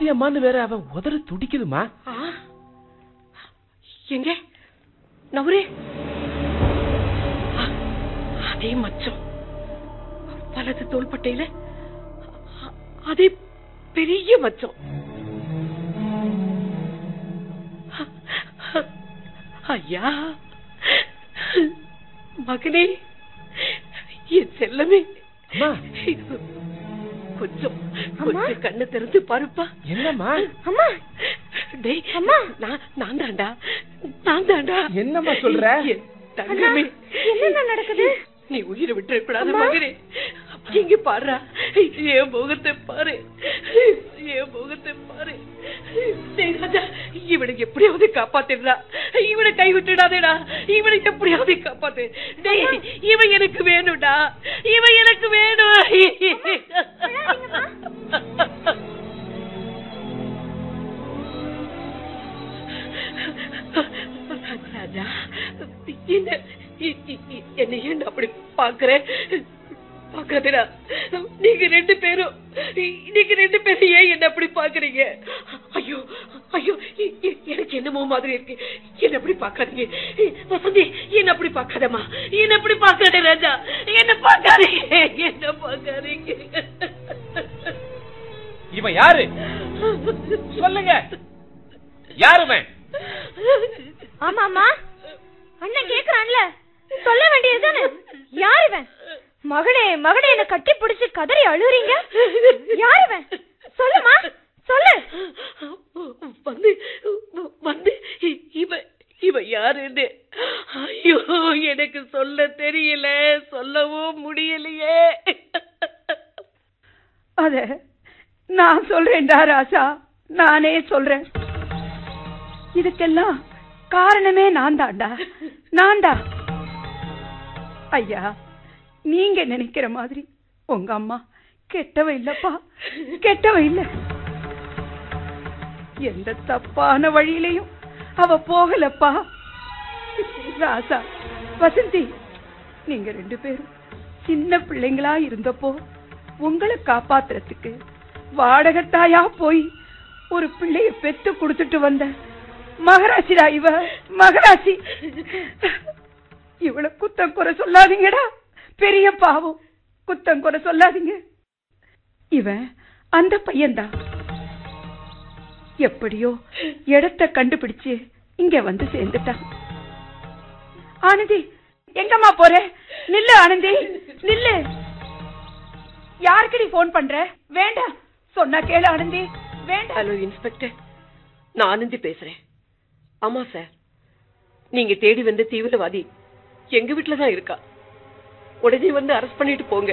மாரியம்மான்னு வேற அவன் உதற துடிக்குதுமா ஆ? எங்க நவரே ஆ, அதே மச்சம் வலது தோள்பட்டையில அ- அதே பெரிய மச்சம் ஐயா மகனே என் செல்லமே அம்மா கொஞ்சம் கொஞ்சம் கண்ணு திறந்து பாருப்பா என்னம்மா அம்மா டேய் அம்மா நான் நான் தாண்டா நான் தாண்டா என்னம்மா சொல்ற? என் தங்கமே என்னென்ன நடக்குது நீ உயிரை விட்டுற கூடாது மகனே இங்க பாருடா என் முகத்தை பாரு என் முகத்தை பாரு டேய் ராஜா இவனுக்கு எப்படியாவது காப்பாத்திடுறா இவனை கை விட்டுடாதேடா இவனை எப்படியாவது காப்பாத்து டேய் இவன் எனக்கு வேணும்டா இவன் எனக்கு வேணும் ராஜா என்ன இ- இ- இ- என்னை ஏன் அப்படி பாக்குற பாக்காதடா நீங்க ரெண்டு பேரும் நீங்க ரெண்டு பேரும் ஏன் என்ன அப்படி பாக்குறீங்க ஐயோ ஐயோ இ- இ- எனக்கு என்னமோ மாதிரி இருக்கு என்ன அப்படி பாக்காதீங்க வசந்தி என்ன அப்படி பாக்காதம்மா என்ன அப்படி பாக்காத ராஜா என்ன பாக்காதீங்க என்ன பாக்காதீங்க இவன் யாரு சொல்லுங்க யாருவன் ஆமா ஆமா அண்ணன் கேக்குறான்ல சொல்ல வேண்டியதுதானே யார் இவன் மகனே மகனே என்ன கட்டி பிடிச்சு கதறி அழுறீங்க யார் இவன் சொல்லுமா சொல்லு வந்து வந்து இ- இவ இவ யாருன்னு ஐயோ எனக்கு சொல்ல தெரியல சொல்லவும் முடியலையே அத நான் சொல்றேன்டா ராசா நானே சொல்றேன் இதுக்கெல்லாம் காரணமே நான் தான்டா நான்டா ஐயா நீங்க நினைக்கிற மாதிரி உங்க அம்மா கெட்டவ இல்லப்பா கெட்டவ இல்ல எந்த தப்பான வழியிலையும் அவ போகலப்பா ராசா வசந்தி நீங்க ரெண்டு பேரும் சின்ன பிள்ளைங்களா இருந்தப்போ உங்களை காப்பாத்துறதுக்கு வாடகத்தாயா போய் ஒரு பிள்ளைய பெத்து கொடுத்துட்டு வந்த மகராசிடா இவ மகராசி இவள குத்தம் குறை சொல்லாதீங்கடா பெரிய பாவம் குத்தம் குறை சொல்லாதீங்க இவன் அந்த பையன்தான் எப்படியோ இடத்த கண்டுபிடிச்சு இங்க வந்து சேர்ந்துட்டான் ஆனந்தி எங்கம்மா போற நில்லு ஆனந்தி நில்லு யாருக்கு நீ போன் பண்ற வேண்டாம் சொன்னா கேளு ஆனந்தி வேண்டாம் ஹலோ இன்ஸ்பெக்டர் நான் ஆனந்தி பேசுறேன் ஆமா சார் நீங்க தேடி வந்த தீவிரவாதி எங்க வீட்டுல தான் இருக்கா உடனே வந்து அரெஸ்ட் பண்ணிட்டு போங்க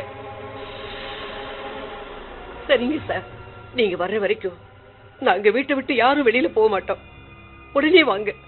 சரிங்க சார் நீங்க வர்ற வரைக்கும் நாங்க வீட்டை விட்டு யாரும் வெளியில போக மாட்டோம் உடனே வாங்க